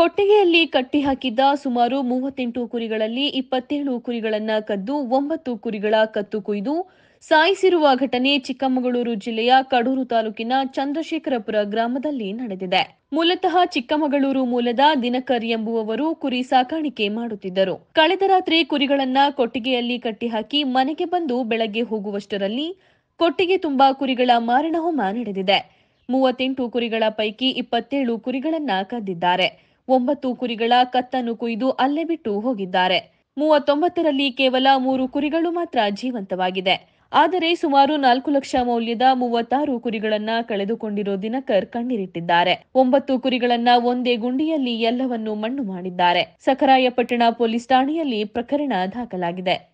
ಕೊಟ್ಟಿಗೆಯಲ್ಲಿ ಕಟ್ಟಿ ಹಾಕಿದ್ದ ಸುಮಾರು ಮೂವತ್ತೆಂಟು ಕುರಿಗಳಲ್ಲಿ ಇಪ್ಪತ್ತೇಳು ಕುರಿಗಳನ್ನ ಕದ್ದು ಒಂಬತ್ತು ಕುರಿಗಳ ಕತ್ತು ಕೊಯ್ದು ಸಾಯಿಸಿರುವ ಘಟನೆ ಚಿಕ್ಕಮಗಳೂರು ಜಿಲ್ಲೆಯ ಕಡೂರು ತಾಲೂಕಿನ ಚಂದ್ರಶೇಖರಪುರ ಗ್ರಾಮದಲ್ಲಿ ನಡೆದಿದೆ ಮೂಲತಃ ಚಿಕ್ಕಮಗಳೂರು ಮೂಲದ ದಿನಕರ್ ಎಂಬುವವರು ಕುರಿ ಸಾಕಾಣಿಕೆ ಮಾಡುತ್ತಿದ್ದರು ಕಳೆದ ರಾತ್ರಿ ಕುರಿಗಳನ್ನ ಕೊಟ್ಟಿಗೆಯಲ್ಲಿ ಕಟ್ಟಿಹಾಕಿ ಮನೆಗೆ ಬಂದು ಬೆಳಗ್ಗೆ ಹೋಗುವಷ್ಟರಲ್ಲಿ ಕೊಟ್ಟಿಗೆ ತುಂಬಾ ಕುರಿಗಳ ಮಾರಣಹೋಮ ನಡೆದಿದೆ ಮೂವತ್ತೆಂಟು ಕುರಿಗಳ ಪೈಕಿ ಇಪ್ಪತ್ತೇಳು ಕುರಿಗಳನ್ನ ಕದ್ದಿದ್ದಾರೆ ಒಂಬತ್ತು ಕುರಿಗಳ ಕತ್ತನ್ನು ಕೊಯ್ದು ಅಲ್ಲೇ ಬಿಟ್ಟು ಹೋಗಿದ್ದಾರೆ ಮೂವತ್ತೊಂಬತ್ತರಲ್ಲಿ ಕೇವಲ ಮೂರು ಕುರಿಗಳು ಮಾತ್ರ ಜೀವಂತವಾಗಿದೆ ಆದರೆ ಸುಮಾರು ನಾಲ್ಕು ಲಕ್ಷ ಮೌಲ್ಯದ ಮೂವತ್ತಾರು ಕುರಿಗಳನ್ನ ಕಳೆದುಕೊಂಡಿರೋ ದಿನಕರ್ ಕಣ್ಣೀರಿಟ್ಟಿದ್ದಾರೆ ಒಂಬತ್ತು ಕುರಿಗಳನ್ನ ಒಂದೇ ಗುಂಡಿಯಲ್ಲಿ ಎಲ್ಲವನ್ನೂ ಮಣ್ಣು ಮಾಡಿದ್ದಾರೆ ಸಖರಾಯಪಟ್ಟಣ ಪೊಲೀಸ್ ಠಾಣೆಯಲ್ಲಿ ಪ್ರಕರಣ ದಾಖಲಾಗಿದೆ